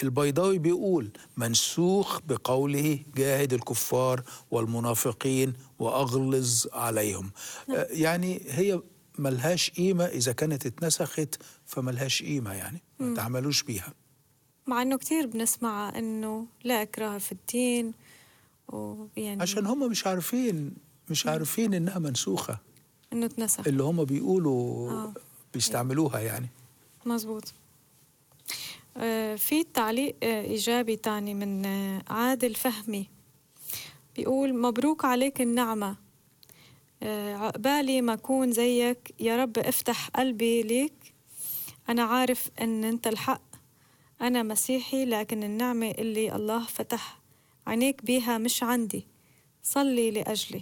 البيضاوي بيقول منسوخ بقوله جاهد الكفار والمنافقين واغلظ عليهم آه، يعني هي ملهاش قيمه اذا كانت اتنسخت فملهاش قيمه يعني ما تعملوش بيها مع انه كتير بنسمع انه لا اكراه في الدين ويعني عشان هم مش عارفين مش عارفين انها منسوخه انه اتنسخ اللي هم بيقولوا آه. بيستعملوها يعني مزبوط آه في تعليق آه إيجابي تاني من آه عادل فهمي بيقول مبروك عليك النعمة آه عقبالي ما أكون زيك يا رب افتح قلبي ليك أنا عارف أن أنت الحق أنا مسيحي لكن النعمة اللي الله فتح عينيك بيها مش عندي صلي لأجلي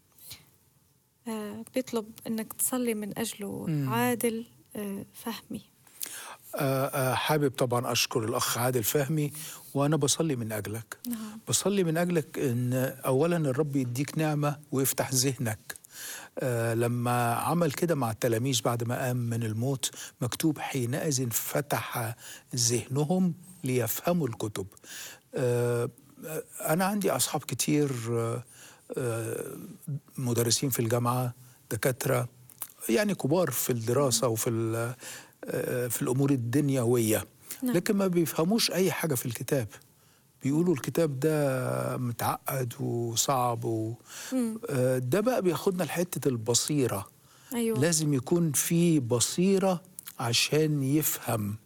آه بيطلب أنك تصلي من أجله مم. عادل آه فهمي آه، آه، حابب طبعا اشكر الاخ عادل فهمي وانا بصلي من اجلك نعم بصلي من اجلك ان اولا الرب يديك نعمه ويفتح ذهنك آه لما عمل كده مع التلاميذ بعد ما قام من الموت مكتوب حينئذ فتح ذهنهم ليفهموا الكتب آه آه، انا عندي اصحاب كتير آه آه مدرسين في الجامعه دكاتره يعني كبار في الدراسه وفي ال- آه، في الامور الدنيويه نعم. لكن ما بيفهموش اي حاجه في الكتاب بيقولوا الكتاب ده متعقد وصعب و... مم. آه، ده بقى بياخدنا لحته البصيره أيوة لازم يكون في بصيره عشان يفهم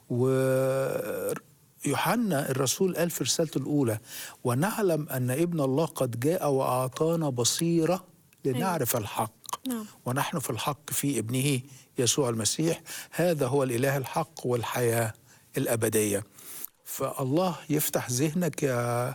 ويوحنا الرسول قال في رسالته الاولى ونعلم ان ابن الله قد جاء واعطانا بصيره لنعرف الحق نعم ونحن في الحق في ابنه يسوع المسيح هذا هو الاله الحق والحياه الابديه فالله يفتح ذهنك يا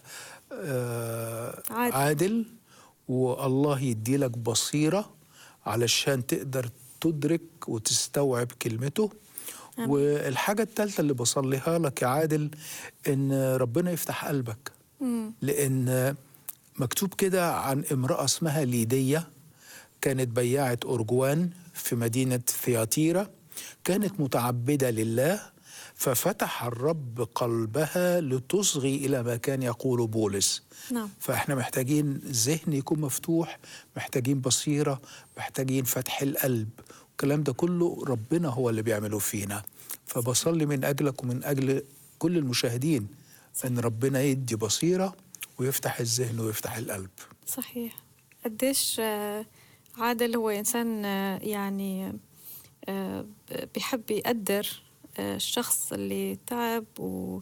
آه، عادل. عادل والله يديلك بصيره علشان تقدر تدرك وتستوعب كلمته آمين. والحاجه الثالثه اللي بصليها لك يا عادل ان ربنا يفتح قلبك مم. لأن مكتوب كده عن امرأة اسمها ليدية كانت بياعة أرجوان في مدينة ثياتيرا كانت متعبدة لله ففتح الرب قلبها لتصغي إلى ما كان يقول بولس نعم فاحنا محتاجين ذهن يكون مفتوح محتاجين بصيرة محتاجين فتح القلب الكلام ده كله ربنا هو اللي بيعمله فينا فبصلي من أجلك ومن أجل كل المشاهدين أن ربنا يدي بصيرة ويفتح الذهن ويفتح القلب صحيح قديش آه، عادل هو إنسان آه، يعني آه، بيحب يقدر آه، الشخص اللي تعب و-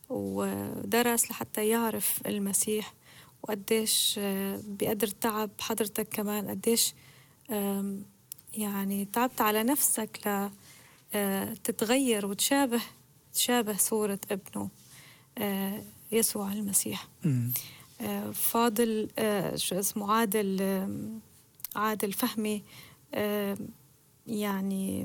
ودرس لحتى يعرف المسيح وقديش آه، بيقدر تعب حضرتك كمان قديش آم، يعني تعبت على نفسك ل آه، تتغير وتشابه تشابه صورة ابنه آه، يسوع المسيح آه، فاضل آه، شو اسمه عادل آم، عادل فهمي آم، يعني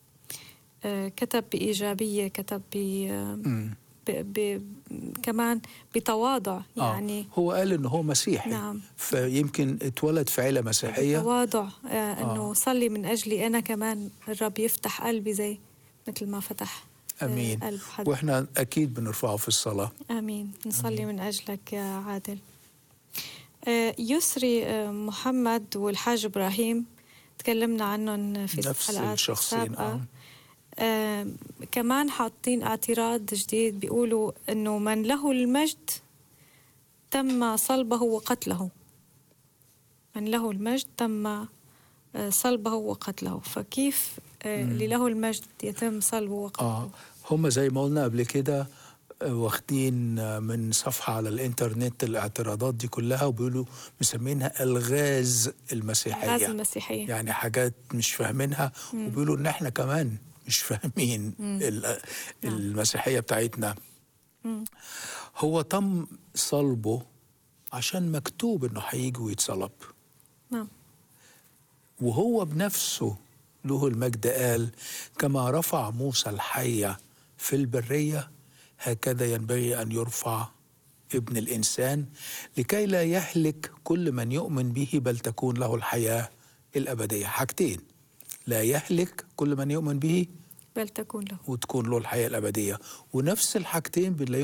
آه، كتب بإيجابية كتب ب مم. ب- ب- كمان بتواضع يعني آه. هو قال ان هو مسيحي نعم. فيمكن اتولد في عيله مسيحيه تواضع آه انه آه. صلي من اجلي انا كمان الرب يفتح قلبي زي مثل ما فتح آه، امين قلب حد واحنا اكيد بنرفعه في الصلاه امين نصلي من اجلك يا عادل آه، يسري آه، محمد والحاج ابراهيم تكلمنا عنهم في نفس الحلقات الشخصين السابقه آه. آه كمان حاطين اعتراض جديد بيقولوا انه من له المجد تم صلبه وقتله من له المجد تم آه، صلبه وقتله فكيف آه اللي له المجد يتم صلبه وقتله اه هم زي ما قلنا قبل كده آه، واخدين آه، من صفحة على الإنترنت الاعتراضات دي كلها وبيقولوا مسمينها ألغاز المسيحية غاز المسيحيه يعني حاجات مش فاهمينها وبيقولوا إن إحنا كمان مش فاهمين ال- المسيحية بتاعتنا مم. هو تم صلبه عشان مكتوب إنه هيجي ويتصلب نعم وهو بنفسه له المجد قال كما رفع موسى الحية في البرية هكذا ينبغي أن يرفع ابن الإنسان لكي لا يهلك كل من يؤمن به بل تكون له الحياة الأبدية حاجتين لا يهلك كل من يؤمن به بل تكون له وتكون له الحياة الأبدية ونفس الحاجتين بنلاقيهم